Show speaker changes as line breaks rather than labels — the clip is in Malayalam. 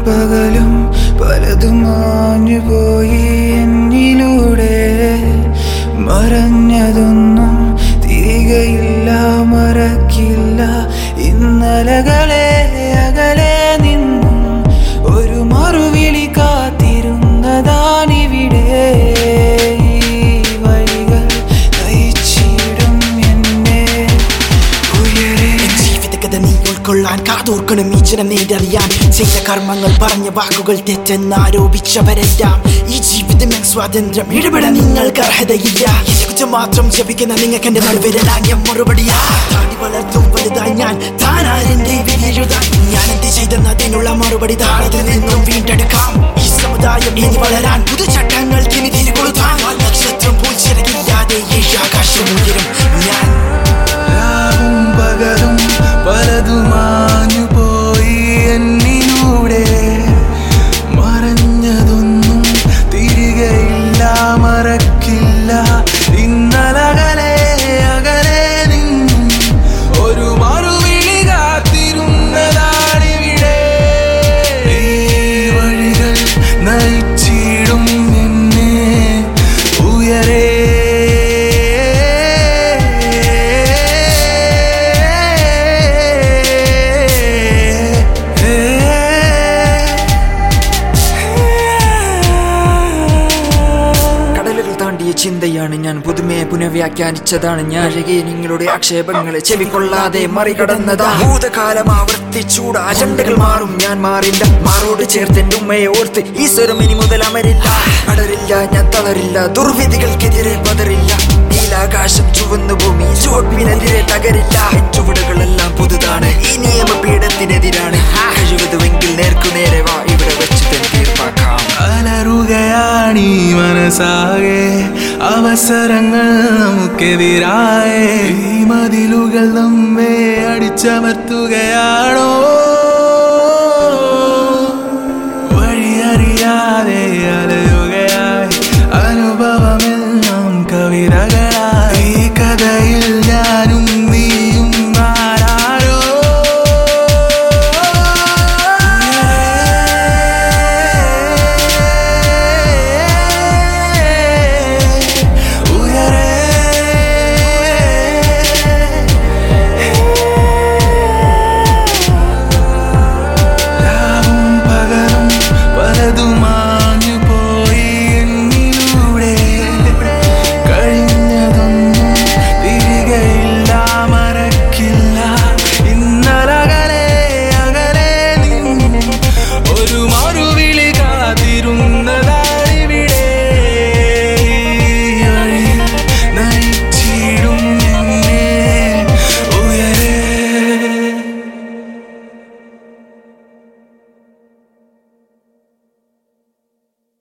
പകലും പലതും മാഞ്ഞു പോയി എന്നിലൂടെ മറഞ്ഞതൊന്നും തിരികയില്ല മറക്കില്ല ഇന്നലകളെ അകലെ നിന്നും ഒരു മറുവിളി കാത്തിരുന്നതാണിവിടെ ഈ വഴികൾ നയിച്ചിടും എന്നെ ഉയരെ
ജീവിതകഥ നീ ഉൾക്കൊള്ളാൻ കാതോർക്കണം ഈ ജനം നേടറിയാൻ ചെയ്ത കർമ്മങ്ങൾ പറഞ്ഞ വാക്കുകൾ തെറ്റെന്ന് ആരോപിച്ചവരെല്ലാം ഈ ജീവിതം എൻ സ്വാതന്ത്ര്യം ഇടപെടാൻ നിങ്ങൾക്ക് അർഹതയില്ല എന്നെ കുറ്റം മാത്രം ജപിക്കുന്ന നിങ്ങൾക്ക് എന്റെ നടുവിരലാങ്ങിയ മറുപടിയാ താടി വളർത്തും വലുതായി ഞാൻ താനാരെന്റെ വിധിയെഴുതാൻ ഞാൻ എന്ത് ചെയ്തെന്നതിനുള്ള മറുപടി താഴത്തിൽ നിന്നും വീണ്ടെടുക്കാം ഈ സമുദായം ഇനി വളരാൻ പുതുചട്ടങ്ങൾക്ക് ഇനി തിരികൊളുത്താൻ നക്ഷത്രം പൂച്ചിറകില്ലാതെ ഈ ആകാശം ഉയരും ഞാൻ
രാവും പകലും പലതുമാഞ്ഞു പോയി എന്നിലൂടെ മറഞ്ഞതൊന്നും തിരികെയില്ല മറക്കില്ല ഇന്നലകലെ അകലെ നിന്നും ഒരു മറുവിളി കാത്തിരുന്നതാണിവിടെ ഈ വഴികൾ നയിച്ചിടും എന്നെ ഉയരേ
കടലുകൾ താണ്ടിയ ചിന്തയാണ് ഞാൻ പുതുമയെ പുനഃവ്യാഖ്യാനിച്ചതാണ് ഞാൻ അഴകെ നിങ്ങളുടെ ആക്ഷേപങ്ങളെ ചെവിക്കൊള്ളാതെ മറികടന്നതാ ഭൂതകാലം ആവർത്തിച്ചൂട അജണ്ടകൾ മാറും ഞാൻ മാറില്ല മാറോട് ചേർത്ത് എന്റെ ഉമ്മയെ ഓർത്ത് ഈശ്വരം ഇനി മുതൽ അമരില്ല അടരില്ല ഞാൻ തളരില്ല ദുർവിധികൾക്കെതിരെ പതറില്ല നീലാകാശം ചുവന്നു ഭൂമി ചുവപ്പിനെതിരെ തകരില്ല എൻ ചുവടുകളെല്ലാം പുതുതാണ് ഈ നിയമപീഠത്തിനെതിരാണ് കഴിവതുവെങ്കിൽ നേർക്കുനേരെ വാ ഇവിടെ വെച്ച് തന്നെ തീർപ്പാക്കാം
അലറുകയാണീ മനസ്സാകെ അവസരങ്ങൾ നമുക്കെതിരായ ഈ മതിലുകൾ നമ്മെ അടിച്ചമർത്തുകയാണോ